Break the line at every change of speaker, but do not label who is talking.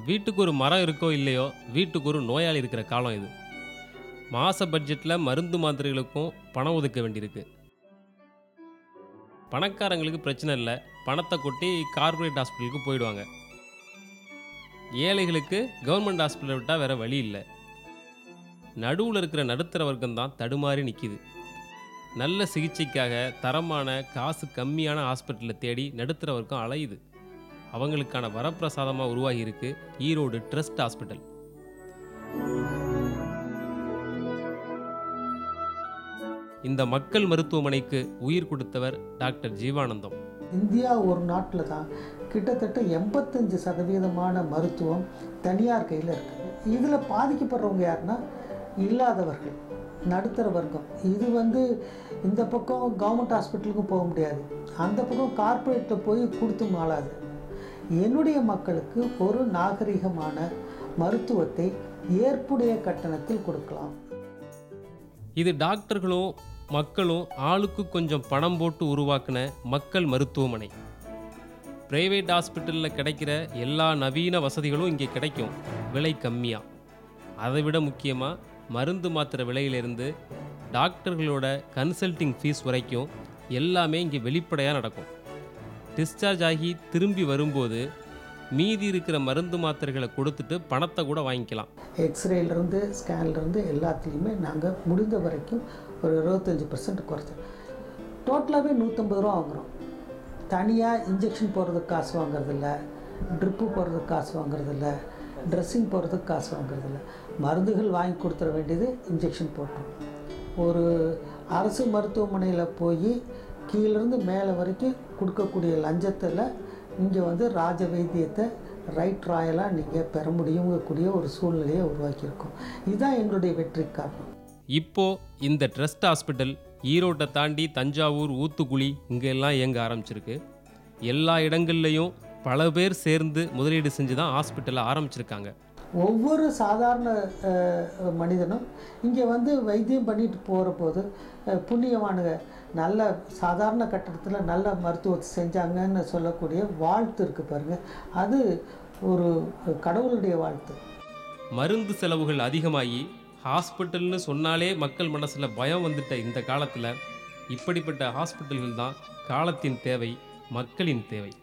வீட்டுக்கு ஒரு மரம் இருக்கோ இல்லையோ வீட்டுக்கு ஒரு நோயாளி இருக்கிற காலம் இது மாத பட்ஜெட்டில் மருந்து மாத்திரைகளுக்கும் பணம் ஒதுக்க வேண்டியிருக்கு பணக்காரங்களுக்கு பிரச்சனை இல்லை பணத்தை கொட்டி கார்ப்பரேட் ஹாஸ்பிட்டலுக்கு போயிடுவாங்க ஏழைகளுக்கு கவர்மெண்ட் ஹாஸ்பிட்டலை விட்டால் வேற வழி இல்லை நடுவில் இருக்கிற நடுத்தர வர்க்கம் தான் தடுமாறி நிற்கிது நல்ல சிகிச்சைக்காக தரமான காசு கம்மியான ஹாஸ்பிட்டலை தேடி நடுத்தர வர்க்கம் அலையுது அவங்களுக்கான வரப்பிரசாதமாக உருவாகி இருக்கு ஈரோடு ட்ரஸ்ட் ஹாஸ்பிட்டல் இந்த மக்கள் மருத்துவமனைக்கு உயிர் கொடுத்தவர் டாக்டர் ஜீவானந்தம்
இந்தியா ஒரு நாட்டில் தான் கிட்டத்தட்ட எண்பத்தஞ்சு சதவீதமான மருத்துவம் தனியார் கையில் இருக்குது இதில் பாதிக்கப்படுறவங்க யாருன்னா இல்லாதவர்கள் நடுத்தர வர்க்கம் இது வந்து இந்த பக்கம் கவர்மெண்ட் ஹாஸ்பிட்டலுக்கும் போக முடியாது அந்த பக்கம் கார்ப்பரேட்டில் போய் கொடுத்து மாளாது என்னுடைய மக்களுக்கு ஒரு நாகரிகமான மருத்துவத்தை ஏற்புடைய கட்டணத்தில் கொடுக்கலாம்
இது டாக்டர்களும் மக்களும் ஆளுக்கு கொஞ்சம் பணம் போட்டு உருவாக்கின மக்கள் மருத்துவமனை பிரைவேட் ஹாஸ்பிட்டலில் கிடைக்கிற எல்லா நவீன வசதிகளும் இங்கே கிடைக்கும் விலை கம்மியாக அதை விட முக்கியமாக மருந்து மாத்திரை விலையிலிருந்து டாக்டர்களோட கன்சல்டிங் ஃபீஸ் வரைக்கும் எல்லாமே இங்கே வெளிப்படையாக நடக்கும் டிஸ்சார்ஜ் ஆகி திரும்பி வரும்போது மீதி இருக்கிற மருந்து மாத்திரைகளை கொடுத்துட்டு பணத்தை கூட வாங்கிக்கலாம்
எக்ஸ்ரேலேருந்து ஸ்கேன்லேருந்து எல்லாத்துலேயுமே நாங்கள் முடிந்த வரைக்கும் ஒரு இருபத்தஞ்சி பர்சன்ட் குறைச்சோம் டோட்டலாகவே நூற்றம்பது ரூபா வாங்குகிறோம் தனியாக இன்ஜெக்ஷன் போடுறதுக்கு காசு வாங்குறதில்ல ட்ரிப்பு போடுறதுக்கு காசு வாங்குறதில்ல ட்ரெஸ்ஸிங் போடுறதுக்கு காசு வாங்குறதில்ல மருந்துகள் வாங்கி கொடுத்துட வேண்டியது இன்ஜெக்ஷன் போட்டோம் ஒரு அரசு மருத்துவமனையில் போய் கீழேருந்து மேலே வரைக்கும் கொடுக்கக்கூடிய லஞ்சத்தில் இங்கே வந்து ராஜ வைத்தியத்தை ரைட் ராயலாக நீங்கள் பெற முடியுங்கக்கூடிய ஒரு சூழ்நிலையை உருவாக்கியிருக்கோம் இதுதான் எங்களுடைய வெற்றி காரணம்
இப்போ இந்த ட்ரஸ்ட் ஹாஸ்பிட்டல் ஈரோட்டை தாண்டி தஞ்சாவூர் ஊத்துக்குழி இங்க எல்லாம் இயங்க ஆரம்பிச்சிருக்கு எல்லா இடங்கள்லையும் பல பேர் சேர்ந்து முதலீடு செஞ்சு தான் ஹாஸ்பிட்டலை ஆரம்பிச்சிருக்காங்க
ஒவ்வொரு சாதாரண அஹ், மனிதனும் இங்கே வந்து வைத்தியம் பண்ணிட்டு போகிற போது அஹ், புண்ணியவானுங்க நல்ல சாதாரண கட்டடத்தில் நல்ல மருத்துவத்தை செஞ்சாங்கன்னு சொல்லக்கூடிய வாழ்த்து இருக்குது பாருங்கள் அது ஒரு கடவுளுடைய வாழ்த்து
மருந்து செலவுகள் அதிகமாகி ஹாஸ்பிட்டல்னு சொன்னாலே மக்கள் மனசில் பயம் வந்துட்ட இந்த காலத்தில் இப்படிப்பட்ட ஹாஸ்பிட்டல்கள் தான் காலத்தின் தேவை மக்களின் தேவை